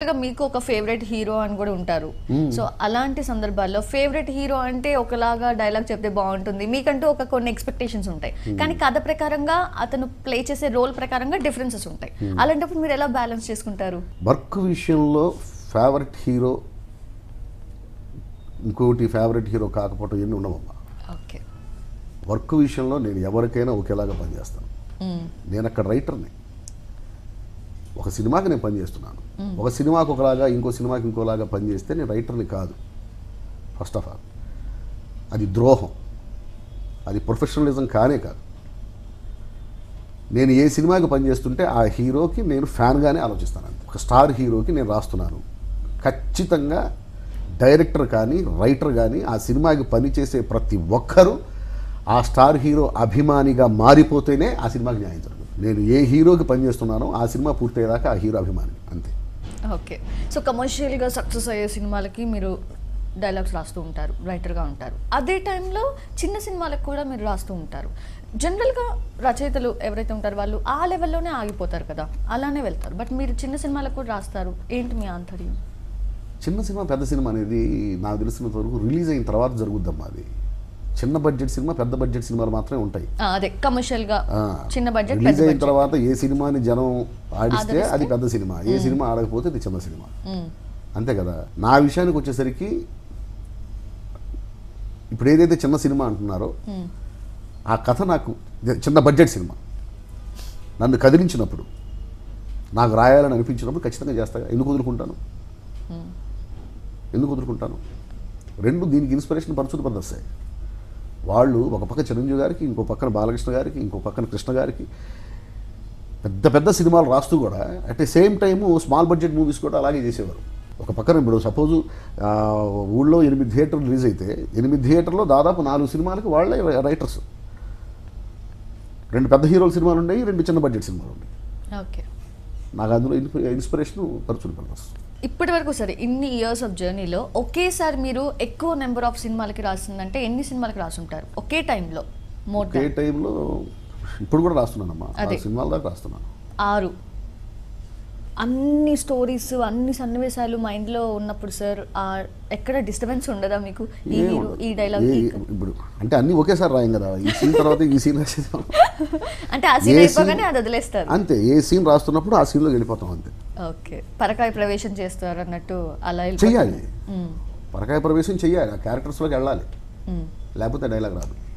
గా మీకు ఒక ఫేవరెట్ హీరో అని కూడా ఉంటారు సో అలాంటి సందర్భాల్లో ఫేవరెట్ హీరో అంటే ఒకలాగా డైలాగ్ చెప్తే బాగుంటుంది మీకంటూ ఒక కొన్ని ఎక్స్పెక్టేషన్స్ ఉంటాయి కానీ కథ ప్రకారంగా అతను ప్లే చేసే రోల్ ప్రకారంగా డిఫరెన్సెస్ ఉంటాయి అలాంటప్పుడు మీరు ఎలా బ్యాలెన్స్ చేసుకుంటారు వర్క్ విషయంలో ఫేవరెట్ హీరో ఇంకోటి ఫేవరెట్ హీరో కాకపోవటం ఎన్ని ఉండవమ్మా ఓకే వర్క్ విషయంలో నేను ఎవరికైనా ఒకేలాగా పనిచేస్తాను నేను అక్కడ రైటర్ని ఒక సినిమాకి నేను పనిచేస్తున్నాను ఒక సినిమాకి ఒకలాగా ఇంకో సినిమాకి ఇంకోలాగా పనిచేస్తే నేను రైటర్ని కాదు ఫస్ట్ ఆఫ్ ఆల్ అది ద్రోహం అది ప్రొఫెషనలిజం కానే కాదు నేను ఏ సినిమాకి పనిచేస్తుంటే ఆ హీరోకి నేను ఫ్యాన్గానే ఆలోచిస్తాను అంతే. ఒక స్టార్ హీరోకి నేను రాస్తున్నాను ఖచ్చితంగా డైరెక్టర్ కానీ రైటర్ కానీ ఆ సినిమాకి పనిచేసే ప్రతి ఒక్కరూ ఆ స్టార్ హీరో అభిమానిగా మారిపోతేనే ఆ సినిమాకి న్యాయం జరుగుతుంది నేను ఏ హీరోకి పనిచేస్తున్నానో ఆ సినిమా పూర్తయ్యేదాకా ఆ హీరో అభిమాని అంతే ఓకే సో కమర్షియల్గా సక్సెస్ అయ్యే సినిమాలకి మీరు డైలాగ్స్ రాస్తూ ఉంటారు రైటర్గా ఉంటారు అదే టైంలో చిన్న సినిమాలకు కూడా మీరు రాస్తూ ఉంటారు జనరల్గా రచయితలు ఎవరైతే ఉంటారో వాళ్ళు ఆ లెవెల్లోనే ఆగిపోతారు కదా అలానే వెళ్తారు బట్ మీరు చిన్న సినిమాలకు కూడా రాస్తారు ఏంటి మీ ఆంతర్యం చిన్న సినిమా పెద్ద సినిమా అనేది నాకు తెలిసినంత వరకు రిలీజ్ అయిన తర్వాత జరుగుద్దమ్మా అది చిన్న బడ్జెట్ సినిమా పెద్ద బడ్జెట్ సినిమాలు మాత్రమే ఉంటాయి ఆ, అదే కమర్షియల్గా ఆ, చిన్న బడ్జెట్ రిలీజ్ పెద్ద అయిన బడ్జెట్ తర్వాత ఏ సినిమాని జనం ఆడిస్తే ఆదరిస్తే? అది పెద్ద సినిమా ఏ సినిమా ఆడకపోతే అది చిన్న సినిమా మ్మ్. అంతే కదా నా విషయానికి వచ్చేసరికి ఇప్పుడు ఏదైతే చిన్న సినిమా అంటున్నారో మ్మ్. ఆ కథ నాకు ఇది చిన్న బడ్జెట్ సినిమా నన్ను కదిలించినప్పుడు నాకు రాయాలని అనిపించినప్పుడు ఖచ్చితంగా చేస్తా ఎందుకు వదులుకుంటాను ఎందుకు వదులుకుంటాను రెండు దీనికి ఇన్స్పిరేషన్ పరచుడు పదర్శాయి వాళ్ళు ఒక పక్క చిరంజీవి గారికి ఇంకో పక్కన బాలకృష్ణ గారికి ఇంకో పక్కన కృష్ణ గారికి పెద్ద పెద్ద సినిమాలు రాస్తూ కూడా at the same time small budget movies కూడా అలాగే చేసేవారు ఒక పక్కన ఇప్పుడు సపోజు ఊళ్ళో ఎనిమిది థియేటర్లు రిలీజ్ అయితే ఎనిమిది థియేటర్లో దాదాపు నాలుగు సినిమాలకి వాళ్ళే రైటర్స్ రెండు పెద్ద హీరోల సినిమాలు ఉన్నాయి రెండు చిన్న బడ్జెట్ సినిమాలు ఉన్నాయి ఓకే నాకు అందులో ఇన్స్పిరేషన్ పరచుడు బ్రదర్స్ ఇప్పటి వరకు సరే ఇన్ని ఇయర్స్ ఆఫ్ జర్నీలో ఒకేసారి మీరు ఎక్కువ నెంబర్ ఆఫ్ సినిమాలకి రాసిందంటే ఎన్ని సినిమాలకి రాసుంటారు ఒకే టైంలో మోర్ ఒకే టైంలో ఇప్పుడు కూడా రాస్తున్నానమ్మా ఆ అదే. సినిమాల దాకా రాస్తున్నాను ఆరు అన్ని స్టోరీస్ అన్ని సన్నివేశాలు మైండ్లో ఉన్నప్పుడు సార్ ఆ ఎక్కడ డిస్టర్బెన్స్ ఉండదా మీకు ఈ ఏం hero, ఉండదు. ఈ డైలాగ్ ఏ- ఇప్పుడు అంటే అన్ని ఒకేసారి రాయం కదా ఈ సీన్ తర్వాత ఈ సీన్ రాసేది అంటే ఆ సీన్ ఏ అయిపోగానే scene- అది వదిలేస్తారు అంతే ఏ సీన్ రాస్తున్నప్పుడు ఆ సీన్లోకి వెళ్ళిపోతాం అంతే ఓకే పరకాయ ప్రవేశం చేస్తారు అన్నట్టు అలా వెళ్ళిపోతుంది. చెయ్యాలి మ్మ్. పరకాయ ప్రవేశం చెయ్యాలి ఆ క్యారెక్టర్స్లోకి వెళ్ళాలి మ్మ్. లేకపోతే డైలాగ్ రాదు